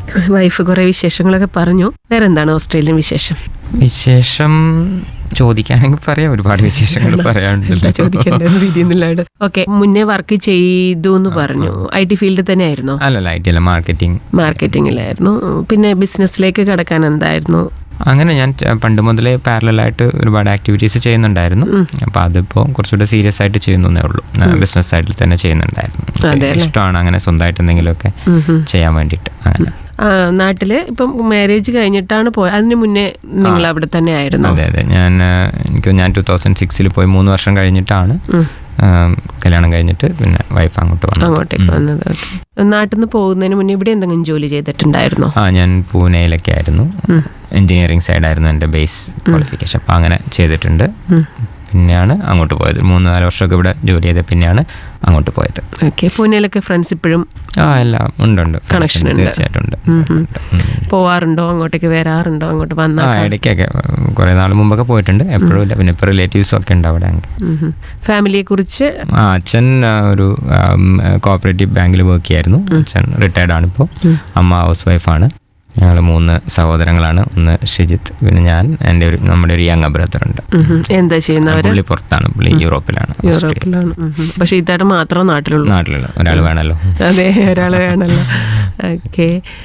Wife കുറെ വിശേഷങ്ങളൊക്കെ പറഞ്ഞു വേറെ എന്താണ് ഓസ്ട്രേലിയൻ വിശേഷം വിശേഷം ചോദിക്കുകയാണെങ്കിൽ പറയാം ഒരുപാട് വിശേഷങ്ങൾ എന്താ പറയാനുണ്ടല്ലോ ചോദിക്കേണ്ടത് തിരിയുന്നില്ലാണ്ട് ഓക്കെ മുന്നേ വർക്ക് ചെയ്തു എന്ന് പറഞ്ഞു ഐ ടി ഫീൽഡിൽ തന്നെ ആയിരുന്നോ അല്ലല്ല ഐ ടി അല്ല മാർക്കറ്റിംഗ് മാർക്കറ്റിംഗിലായിരുന്നു പിന്നെ ബിസിനസ്സിലേക്ക് കടക്കാൻ എന്തായിരുന്നു അങ്ങനെ ഞാൻ ച- പണ്ട് മുതലേ പാരലായിട്ട് ഒരുപാട് ആക്ടിവിറ്റീസ് ചെയ്യുന്നുണ്ടായിരുന്നു അപ്പോൾ അതിപ്പോൾ കുറച്ചുകൂടെ സീരിയസ് ആയിട്ട് ചെയ്യുന്നേ ഉള്ളൂ ബിസിനസ് സൈഡിൽ തന്നെ ചെയ്യുന്നുണ്ടായിരുന്നു അതെ അല്ലേ? ഇഷ്ടമാണ് അങ്ങനെ സ്വന്തമായിട്ട് എന്തെങ്കിലുമൊക്കെ ഉം ഉം. ചെയ്യാൻ വേണ്ടിയിട്ട് അങ്ങനെ ആ, നാട്ടില് ഇപ്പം മാരേജ് കഴിഞ്ഞിട്ടാണ് പോയത് അതിന് മുന്നേ നിങ്ങൾ അവിടെ തന്നെ ആയിരുന്നു അതെ അതെ ഞാൻ ആ, എനിക്ക് ഞാൻ ടൂ തൗസൻഡ് സിക്സിൽ പോയി മൂന്ന് വർഷം കഴിഞ്ഞിട്ടാണ് ആ, കല്യാണം കഴിഞ്ഞിട്ട് പിന്നെ വൈഫ് അങ്ങോട്ട് വന്നു അങ്ങോട്ടേക്ക് വന്നത് ഓക്കെ നാട്ടിൽ നിന്ന് പോകുന്നതിന് മുന്നേ ഇവിടെ എന്തെങ്കിലും ജോലി ചെയ്തിട്ടുണ്ടായിരുന്നോ ആ ഞാൻ പൂനെയിലൊക്കെ ആയിരുന്നു എഞ്ചിനീയറിംഗ് സൈഡായിരുന്നു എൻ്റെ ബേസ് ക്വാളിഫിക്കേഷൻ അപ്പോൾ അങ്ങനെ ചെയ്തിട്ടുണ്ട് പിന്നെയാണ് അങ്ങോട്ട് പോയത് മൂന്ന് നാല് വർഷമൊക്കെ ഇവിടെ ജോലി ചെയ്ത് പിന്നെയാണ് അങ്ങോട്ട് പോയത് ഓക്കെ പൂനെയിലൊക്കെ ഫ്രണ്ട്സ് ഇപ്പോഴും ആ എല്ലാം ഉണ്ട് ഉണ്ട് Connection ഉണ്ട്. തീർച്ചയായിട്ടും ഉണ്ട് ഉം ഉം. ഉം. പോവാറുണ്ടോ അങ്ങോട്ടേക്ക് വരാറുണ്ടോ അങ്ങോട്ട് ആ വന്നാൽ ഇടയ്ക്കൊക്കെ കുറേ നാൾ മുമ്പൊക്കെ പോയിട്ടുണ്ട് എപ്പോഴും ഇല്ല പിന്നെ ഇപ്പോൾ റിലേറ്റീവ്സും ഒക്കെ ഉണ്ട് അവിടെ ഫാമിലിയെ കുറിച്ച് ആ അച്ഛൻ ആ, ഒരു കോഓപ്പറേറ്റീവ് ബാങ്കിൽ വർക്ക് ചെയ്യായിരുന്നു അച്ഛൻ റിട്ടയർഡ് ആണ് ഇപ്പോൾ അമ്മ ഹൗസ് വൈഫാണ് ഞങ്ങൾ മൂന്ന് സഹോദരങ്ങളാണ് ഒന്ന് ഷിജിത്ത് പിന്നെ ഞാൻ എൻ്റെ ഒരു നമ്മുടെ ഒരു യങ് ബ്രദർ ഉണ്ട് ഉം ഉം. എന്താ ചെയ്യുന്നവര് പുള്ളി പുറത്താണ് പുള്ളി യൂറോപ്പിലാണ് ഓസ്ട്രേലിയ യൂറോപ്പിലാണ് ഉം ഉം. പക്ഷെ ഇതായിട്ട് മാത്രമേ നാട്ടിലുള്ളൂ നാട്ടിലുള്ള ഒരാൾ വേണമല്ലോ അതെ ഒരാൾ വേണമല്ലോ ഓക്കെ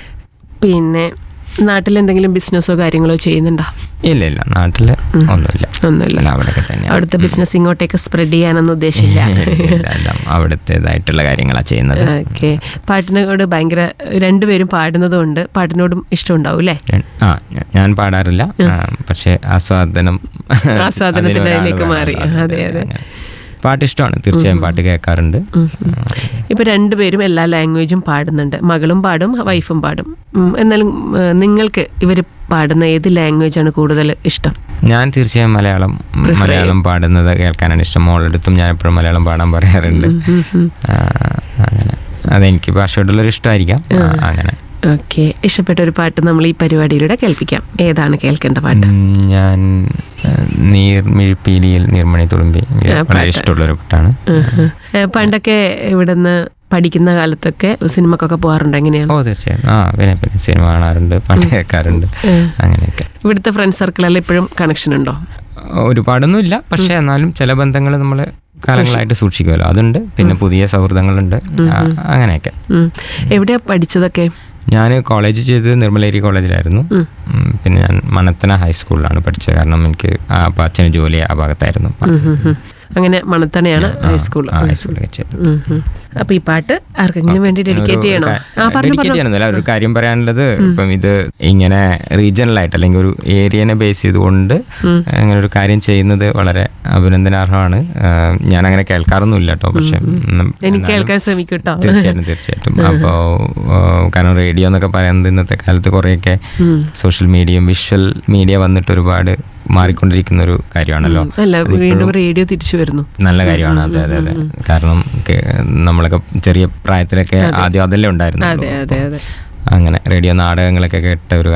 പിന്നെ നാട്ടിൽ എന്തെങ്കിലും ബിസിനസ്സോ കാര്യങ്ങളോ ചെയ്യുന്നുണ്ടോ ഇല്ല ഇല്ല നാട്ടിൽ ഒന്നുമില്ല ഒന്നുമില്ല എല്ലാം അവിടെയൊക്കെ തന്നെയാണ് അവിടുത്തെ ബിസിനസ് ഇങ്ങോട്ടേക്ക് സ്പ്രെഡ് ചെയ്യാനൊന്നും ഉദ്ദേശമില്ല ഇല്ല, എല്ലാം അവിടുത്തേതായിട്ടുള്ള കാര്യങ്ങളാണ് ചെയ്യുന്നത് ഓക്കെ പാട്ടിനോട് ഭയങ്കര രണ്ടുപേരും പാടുന്നതുകൊണ്ട് പാട്ടിനോടും ഇഷ്ടമുണ്ടാവും അല്ലേ ഞാൻ- ആ ഞാ- ഞാൻ പാടാറില്ല ആ, പക്ഷേ ആസ്വാദനം ആസ്വാദനത്തിന്റെ അതിലൊരാള് അതിലേക്ക് മാറി. വേണമല്ലോ. അതെ, അതെ. അങ്ങനെ. പാട്ട് ഇഷ്ടമാണ് തീർച്ചയായും പാട്ട് കേൾക്കാറുണ്ട് ഇപ്പൊ രണ്ടുപേരും എല്ലാ ലാംഗ്വേജും പാടുന്നുണ്ട് മകളും പാടും വൈഫും പാടും ഉം, എന്നാലും ഏഹ്, നിങ്ങൾക്ക് ഇവർ പാടുന്ന ഏത് ലാംഗ്വേജാണ് കൂടുതൽ ഇഷ്ടം ഞാൻ തീർച്ചയായും മലയാളം മലയാളം പാടുന്നത് കേൾക്കാനാണ് ഇഷ്ടം മോളെടുത്തും ഞാൻ എപ്പോഴും മലയാളം പാടാൻ പറയാറുണ്ട് ആ, അങ്ങനെ അതെനിക്ക് ഭാഷയോടുള്ളൊരു ഇഷ്ടമായിരിക്കാം ആ, അങ്ങനെ ഓക്കെ ഇഷ്ടപ്പെട്ട ഒരു പാട്ട് നമ്മൾ ഈ പരിപാടിയിലൂടെ കേൾപ്പിക്കാം ഏതാണ് കേൾക്കേണ്ട പാട്ട് ഉം, ഞാൻ ആ, നീർമിഴിപ്പീലിയിൽ നീർമണി തുളുമ്പി എനിക്ക് ആ, വളരെ പാട്ട്. ഇഷ്ടമുള്ളൊരു പാട്ടാണ് ഉം. ഏഹ്, പണ്ടൊക്കെ ഇവിടുന്ന് പഠിക്കുന്ന കാലത്തൊക്കെ സിനിമക്കൊക്കെ പോകാറുണ്ട് എങ്ങനെയാണ് ഓ തീർച്ചയായും ആ പിന്നെ പിന്നെ സിനിമ കാണാറുണ്ട് പാട്ട് കേൾക്കാറുണ്ട് അങ്ങനെയൊക്കെ ഇവിടുത്തെ ഫ്രണ്ട് സർക്കിളെല്ലാം ഇപ്പോഴും കണക്ഷൻ ഉണ്ടോ ഒരുപാടൊന്നും ഇല്ല പക്ഷെ എന്നാലും ചില ബന്ധങ്ങൾ നമ്മൾ കാലങ്ങളായിട്ട് സൂക്ഷിക്കുമല്ലോ അതുണ്ട് പിന്നെ പുതിയ സൗഹൃദങ്ങളുണ്ട് ആ, അങ്ങനെയൊക്കെ ഉം. എവിടെയാ പഠിച്ചതൊക്കെ ഞാൻ കോളേജ് ചെയ്തത് നിർമ്മലേരി കോളേജിലായിരുന്നു ഉം, പിന്നെ ഞാൻ മണത്തന ഹൈസ്കൂളിലാണ് പഠിച്ചത് കാരണം എനിക്ക് ആ അപ്പം അച്ഛന് ജോലി ആ ഭാഗത്തായിരുന്നു അപ്പം ഉം, ഉം, ഉം. അങ്ങനെ മണത്തണയാണ് ഹൈസ്കൂൾ ആ ഹൈസ്കൂളിൽ ചെയ്തത് ഉം, ഉം. അപ്പൊ ഈ പാട്ട് ആർക്കെങ്കിലും വേണ്ടി ഡെഡിക്കേറ്റ് ചെയ്യണോ ആ പറഞ്ഞു ഡെഡിക്കേറ്റ് ചെയ്യാനൊന്നുമില്ല ഒരു കാര്യം പറയാനുള്ളത് ഇപ്പം ഇത് ഇങ്ങനെ റീജിയണൽ ആയിട്ട് അല്ലെങ്കിൽ ഒരു ഏരിയനെ ബേസ് ചെയ്തുകൊണ്ട് അങ്ങനെ ഒരു കാര്യം ചെയ്യുന്നത് വളരെ അഭിനന്ദനാർഹമാണ് ആ, ഞാൻ അങ്ങനെ കേൾക്കാറൊന്നുമില്ല കേട്ടോ പക്ഷെ ഉം, എനിക്ക് എന്നാലും കേൾക്കാൻ ശ്രമിക്കും കേട്ടോ തീർച്ചയായിട്ടും തീർച്ചയായിട്ടും അപ്പോൾ കാരണം റേഡിയോ എന്നൊക്കെ പറയുന്നത് ഇന്നത്തെ കാലത്ത് കുറേയൊക്കെ സോഷ്യൽ മീഡിയയും വിഷ്വൽ മീഡിയ വന്നിട്ട് ഒരുപാട് മാറിക്കൊണ്ടിരിക്കുന്ന ഒരു കാര്യമാണല്ലോ അല്ല വീണ്ടും റേഡിയോ തിരിച്ചു വരുന്നു നല്ല കാര്യമാണ് അതെ അതെ അതെ കാരണം കേ- നമ്മളൊക്കെ ചെറിയ പ്രായത്തിലൊക്കെ ആദ്യം അതല്ലേ ഉണ്ടായിരുന്നു അതെ അതെ അതെ അങ്ങനെ റേഡിയോ നാടകങ്ങളൊക്കെ കേട്ട ഒരു